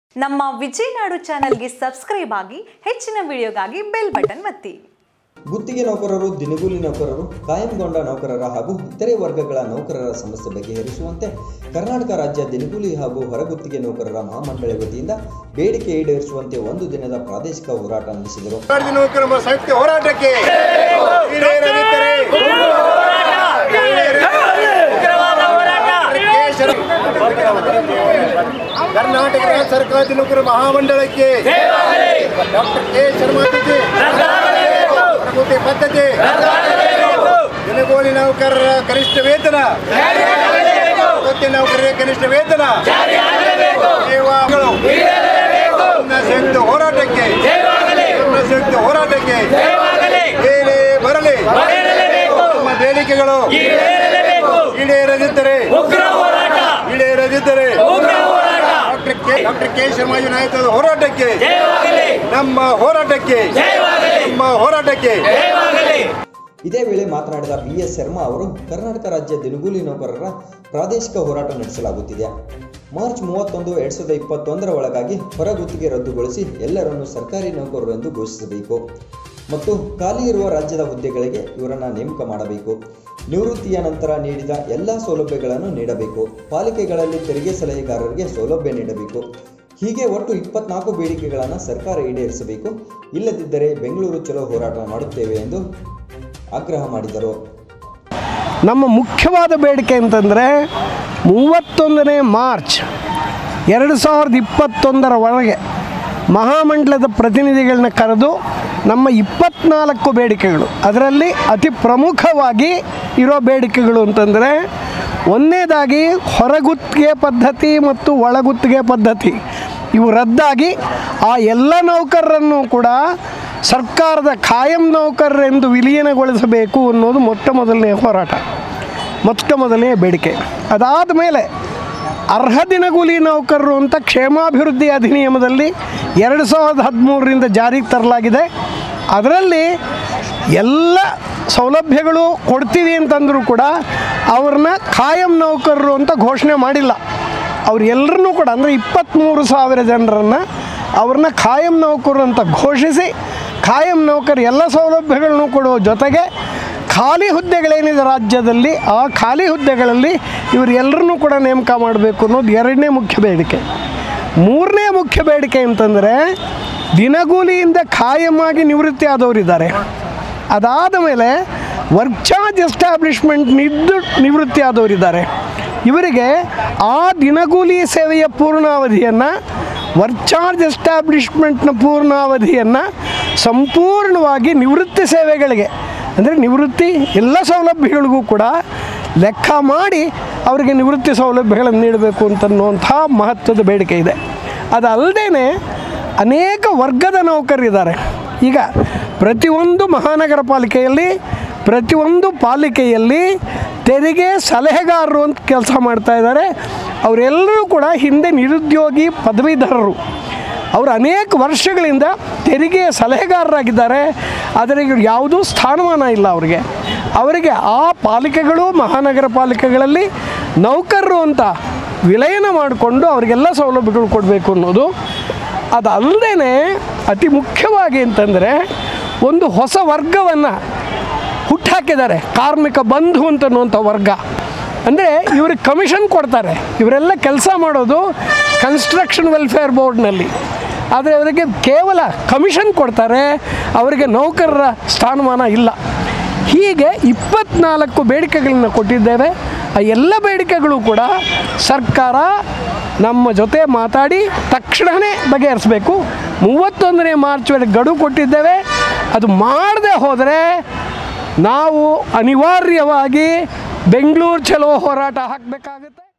ನಮ್ಮ ವಿಜಯನಾಡು ಚಾನೆಲ್ಗೆ ಸಬ್ಸ್ಕ್ರೈಬ್ ಆಗಿ ಹೆಚ್ಚಿನ ವಿಡಿಯೋಗಾಗಿ ಬೆಲ್ ಬಟನ್ ಒತ್ತಿ ಗುತ್ತಿಗೆ ನೌಕರರು ದಿನಗೂಲಿ ನೌಕರರು ಕಾಯಂಗೊಂಡ ನೌಕರರ ಹಾಗೂ ಇತರೆ ವರ್ಗಗಳ ನೌಕರರ ಸಮಸ್ಯೆ ಬಗೆಹರಿಸುವಂತೆ ಕರ್ನಾಟಕ ರಾಜ್ಯ ದಿನಗೂಲಿ ಹಾಗೂ ಹೊರಗುತ್ತಿಗೆ ನೌಕರರ ಮಹಾಮಂಡಳಿ ವತಿಯಿಂದ ಬೇಡಿಕೆ ಈಡೇರಿಸುವಂತೆ ಒಂದು ದಿನದ ಪ್ರಾದೇಶಿಕ ಹೋರಾಟ ನಡೆಸಿದರು ಕರ್ನಾಟಕ ನೌಕರರ ಸಂಯುಕ್ತ ಹೋರಾಟಕ್ಕೆ ಹಿರಿಯರಿದ್ದರೆ ಕರ್ನಾಟಕ ರಾಜ್ಯ ಸರ್ಕಾರಿ ನೌಕರ ಮಹಾಮಂಡಳಕ್ಕೆ ಡಾಕ್ಟರ್ ಕೆ ಶರ್ಮಾ ಜಿ ಪ್ರಕೃತಿ ಪದ್ಧತಿ ದಿನಗೂಲಿ ನೌಕರರ ಕನಿಷ್ಠ ವೇತನ ವೃತ್ತಿ ನೌಕರರ ಕನಿಷ್ಠ ವೇತನ ಸೇವಾಗಳು ನನ್ನ ಸಂಯುಕ್ತ ಹೋರಾಟಕ್ಕೆ ನನ್ನ ಸಂಯುಕ್ತ ಹೋರಾಟಕ್ಕೆ ಏನೇ ಬರಲಿ ನಮ್ಮ ಬೇಡಿಕೆಗಳು ಈಡೇರದಿದ್ದರೆ ಈಡೇರದಿದ್ದರೆ doctor K doctor K Sharma ji ನಾಯಕರ ಹೋರಾಟಕ್ಕೆ ನಮ್ಮ ಹೋರಾಟಕ್ಕೆ ನಮ್ಮ ಹೋರಾಟಕ್ಕೆ ಇದೇ ವೇಳೆ ಮಾತನಾಡಿದ ಬಿ ಎಸ್ ಶರ್ಮಾ ಅವರು ಕರ್ನಾಟಕ ರಾಜ್ಯ ದಿನಗೂಲಿ ನೌಕರರ ಪ್ರಾದೇಶಿಕ ಹೋರಾಟ ನಡೆಸಲಾಗುತ್ತಿದೆ ಮಾರ್ಚ್ ಮೂವತ್ತೊಂದು ಎರಡ್ ಸಾವಿರದ ಇಪ್ಪತ್ತೊಂದರ ಒಳಗಾಗಿ ಹೊರಗುತ್ತಿಗೆ ರದ್ದುಗೊಳಿಸಿ ಎಲ್ಲರನ್ನು ಸರ್ಕಾರಿ ನೌಕರರು ಎಂದು ಘೋಷಿಸಬೇಕು ಮತ್ತು ಖಾಲಿ ಇರುವ ರಾಜ್ಯದ ಹುದ್ದೆಗಳಿಗೆ ಇವರನ್ನು ನೇಮಕ ಮಾಡಬೇಕು ನಿವೃತ್ತಿಯ ನಂತರ ನೀಡಿದ ಎಲ್ಲ ಸೌಲಭ್ಯಗಳನ್ನು ನೀಡಬೇಕು ಪಾಲಿಕೆಗಳಲ್ಲಿ ತೆರಿಗೆ ಸಲಹೆಗಾರರಿಗೆ ಸೌಲಭ್ಯ ನೀಡಬೇಕು ಹೀಗೆ ಒಟ್ಟು ಇಪ್ಪತ್ನಾಲ್ಕು ಬೇಡಿಕೆಗಳನ್ನು ಸರ್ಕಾರ ಈಡೇರಿಸಬೇಕು ಇಲ್ಲದಿದ್ದರೆ ಬೆಂಗಳೂರು ಚಲೋ ಹೋರಾಟ ಮಾಡುತ್ತೇವೆ ಎಂದು ಆಗ್ರಹ ಮಾಡಿದರು ನಮ್ಮ ಮುಖ್ಯವಾದ ಬೇಡಿಕೆ ಅಂತಂದರೆ ಮೂವತ್ತೊಂದನೇ ಮಾರ್ಚ್ ಎರಡು ಸಾವಿರದ ಇಪ್ಪತ್ತೊಂದರ ಒಳಗೆ ಮಹಾಮಂಡಲದ ಪ್ರತಿನಿಧಿಗಳನ್ನ ಕರೆದು ನಮ್ಮ ಇಪ್ಪತ್ನಾಲ್ಕು ಬೇಡಿಕೆಗಳು ಅದರಲ್ಲಿ ಅತಿ ಪ್ರಮುಖವಾಗಿ ಇರೋ ಬೇಡಿಕೆಗಳು ಅಂತಂದರೆ ಒಂದನೇದಾಗಿ ಹೊರಗುತ್ತಿಗೆ ಪದ್ಧತಿ ಮತ್ತು ಒಳಗುತ್ತಿಗೆ ಪದ್ಧತಿ ಇವು ರದ್ದಾಗಿ ಆ ಎಲ್ಲ ನೌಕರರನ್ನು ಕೂಡ ಸರ್ಕಾರದ ಖಾಯಂ ನೌಕರರೆಂದು ವಿಲೀನಗೊಳಿಸಬೇಕು ಅನ್ನೋದು ಮೊಟ್ಟ ಮೊದಲನೆಯ ಹೋರಾಟ ಮೊಟ್ಟ ಮೊದಲನೆಯ ಬೇಡಿಕೆ ಅದಾದ ಮೇಲೆ ಅರ್ಹ ದಿನಗೂಲಿ ನೌಕರರು ಅಂತ ಕ್ಷೇಮಾಭಿವೃದ್ಧಿ ಅಧಿನಿಯಮದಲ್ಲಿ ಎರಡು ಸಾವಿರದ ಹದಿಮೂರರಿಂದ ಜಾರಿಗೆ ತರಲಾಗಿದೆ ಅದರಲ್ಲಿ ಎಲ್ಲ ಸೌಲಭ್ಯಗಳು ಕೊಡ್ತೀವಿ ಅಂತಂದರೂ ಕೂಡ ಅವ್ರನ್ನ ಖಾಯಂ ನೌಕರರು ಅಂತ ಘೋಷಣೆ ಮಾಡಿಲ್ಲ ಅವ್ರು ಎಲ್ಲರನ್ನೂ ಕೂಡ ಅಂದರೆ ಇಪ್ಪತ್ತ್ಮೂರು ಸಾವಿರ ಜನರನ್ನು ಅವ್ರನ್ನ ಖಾಯಂ ನೌಕರರು ಅಂತ ಘೋಷಿಸಿ ಖಾಯಂ ನೌಕರು ಎಲ್ಲ ಸೌಲಭ್ಯಗಳನ್ನು ಕೊಡುವ ಜೊತೆಗೆ ಖಾಲಿ ಹುದ್ದೆಗಳೇನಿದೆ ರಾಜ್ಯದಲ್ಲಿ ಆ ಖಾಲಿ ಹುದ್ದೆಗಳಲ್ಲಿ ಇವರು ಎಲ್ಲರನ್ನೂ ಕೂಡ ನೇಮಕ ಮಾಡಬೇಕು ಅನ್ನೋದು ಎರಡನೇ ಮುಖ್ಯ ಬೇಡಿಕೆ ಮೂರನೇ ಮುಖ್ಯ ಬೇಡಿಕೆ ಅಂತಂದರೆ ದಿನಗೂಲಿಯಿಂದ ಖಾಯಮಾಗಿ ನಿವೃತ್ತಿ ಆದವರಿದ್ದಾರೆ ಅದಾದ ಮೇಲೆ ವರ್ಕ್ ಚಾರ್ಜ್ ಎಸ್ಟಾಬ್ಲಿಷ್ಮೆಂಟ್ ನಿದ್ದು ನಿವೃತ್ತಿ ಆದವರಿದ್ದಾರೆ ಇವರಿಗೆ ಆ ದಿನಗೂಲಿ ಸೇವೆಯ ಪೂರ್ಣಾವಧಿಯನ್ನು ವರ್ಕ್ ಚಾರ್ಜ್ ಎಸ್ಟಾಬ್ಲಿಷ್ಮೆಂಟ್ನ ಪೂರ್ಣಾವಧಿಯನ್ನು ಸಂಪೂರ್ಣವಾಗಿ ನಿವೃತ್ತಿ ಸೇವೆಗಳಿಗೆ ಅಂದರೆ ನಿವೃತ್ತಿ ಎಲ್ಲ ಸೌಲಭ್ಯಗಳಿಗೂ ಕೂಡ ಲೆಕ್ಕ ಮಾಡಿ ಅವರಿಗೆ ನಿವೃತ್ತಿ ಸೌಲಭ್ಯಗಳನ್ನು ನೀಡಬೇಕು ಅಂತನ್ನುವಂಥ ಮಹತ್ವದ ಬೇಡಿಕೆ ಇದೆ ಅದಲ್ಲದೆ ಅನೇಕ ವರ್ಗದ ನೌಕರರಿದ್ದಾರೆ ಈಗ ಪ್ರತಿಯೊಂದು ಮಹಾನಗರ ಪಾಲಿಕೆಯಲ್ಲಿ ಪ್ರತಿಯೊಂದು ಪಾಲಿಕೆಯಲ್ಲಿ ತೆರಿಗೆ ಸಲಹೆಗಾರರು ಅಂತ ಕೆಲಸ ಮಾಡ್ತಾ ಇದ್ದಾರೆ ಅವರೆಲ್ಲರೂ ಕೂಡ ಹಿಂದೆ ನಿರುದ್ಯೋಗಿ ಪದವೀಧರರು ಅವರು ಅನೇಕ ವರ್ಷಗಳಿಂದ ತೆರಿಗೆ ಸಲಹೆಗಾರರಾಗಿದ್ದಾರೆ ಆದರೆ ಇವ್ರು ಯಾವುದೂ ಸ್ಥಾನಮಾನ ಇಲ್ಲ ಅವರಿಗೆ ಅವರಿಗೆ ಆ ಪಾಲಿಕೆಗಳು ಮಹಾನಗರ ಪಾಲಿಕೆಗಳಲ್ಲಿ ನೌಕರರು ಅಂತ ವಿಲಯನ ಮಾಡಿಕೊಂಡು ಅವರಿಗೆಲ್ಲ ಸೌಲಭ್ಯಗಳು ಕೊಡಬೇಕು ಅನ್ನೋದು ಅದಲ್ಲದೆ ಅತಿ ಮುಖ್ಯವಾಗಿ ಅಂತಂದರೆ ಒಂದು ಹೊಸ ವರ್ಗವನ್ನು ಹುಟ್ಟಾಕಿದ್ದಾರೆ ಕಾರ್ಮಿಕ ಬಂಧು ಅಂತನ್ನುವಂಥ ವರ್ಗ ಅಂದರೆ ಇವ್ರಿಗೆ ಕಮಿಷನ್ ಕೊಡ್ತಾರೆ ಇವರೆಲ್ಲ ಕೆಲಸ ಮಾಡೋದು ಕನ್ಸ್ಟ್ರಕ್ಷನ್ ವೆಲ್ಫೇರ್ ಬೋರ್ಡ್ನಲ್ಲಿ ಆದರೆ ಅವರಿಗೆ ಕೇವಲ ಕಮಿಷನ್ ಕೊಡ್ತಾರೆ ಅವರಿಗೆ ನೌಕರರ ಸ್ಥಾನಮಾನ ಇಲ್ಲ ಹೀಗೆ ಇಪ್ಪತ್ನಾಲ್ಕು ಬೇಡಿಕೆಗಳನ್ನ ಕೊಟ್ಟಿದ್ದೇವೆ ಆ ಎಲ್ಲ ಬೇಡಿಕೆಗಳು ಕೂಡ ಸರ್ಕಾರ ನಮ್ಮ ಜೊತೆ ಮಾತಾಡಿ ತಕ್ಷಣವೇ ಬಗೆಹರಿಸಬೇಕು ಮೂವತ್ತೊಂದನೇ ಮಾರ್ಚ್ ವೇಳೆ ಗಡುವು ಕೊಟ್ಟಿದ್ದೇವೆ ಅದು ಮಾಡದೆ ಹೋದರೆ ನಾವು ಅನಿವಾರ್ಯವಾಗಿ ಬೆಂಗಳೂರು ಚಲೋ ಹೋರಾಟ ಹಾಕಬೇಕಾಗುತ್ತೆ